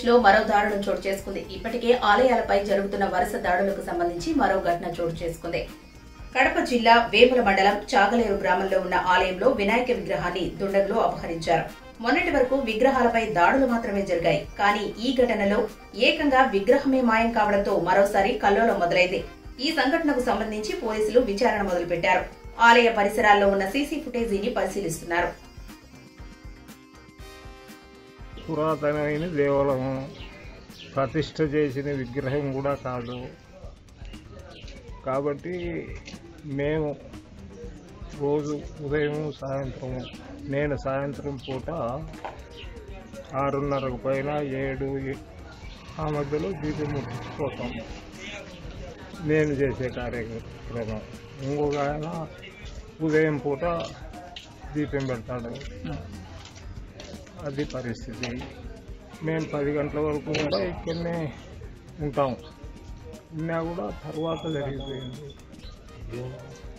లో మరో దారుణం చోటు చేసుకుంది ఇప్పటికే ఆలయాలపై జరుగుతున్న వరుస దాడులకు సంబంధించి మరో ఘటన చోటు చేసుకుంది కడప జిల్లా వేముల మండలం చాగలేరు గ్రామంలో ఉన్న ఆలయంలో వినాయక విగ్రహాన్ని దుండగులు అపహరించారు మొన్నటి వరకు విగ్రహాలపై దాడులు మాత్రమే జరిగాయి కానీ ఈ ఘటనలో ఏకంగా విగ్రహమే మాయం కావడంతో మరోసారి కల్లోలం మొదలైంది ఈ సంఘటనకు సంబంధించి పోలీసులు విచారణ మొదలుపెట్టారు ఆలయ పరిసరాల్లో ఉన్న సీసీ ఫుటేజీని పరిశీలిస్తున్నారు పురాతనమైన దేవాలయం ప్రతిష్ట చేసిన విగ్రహం కూడా కాదు కాబట్టి మేము రోజు ఉదయం సాయంత్రం నేను సాయంత్రం పూట ఆరున్నరకు పైన ఏడు ఆ మధ్యలో దీపం ముట్టించిపోతాం నేను చేసే కార్యక్రమం ఇంకొక ఆయన ఉదయం పూట దీపం పెడతాడు అది పరిస్థితి మేము పది గంటల వరకు కూడా ఇక్కడనే ఉంటాం ఉన్నా కూడా తర్వాత జరిగిపోయింది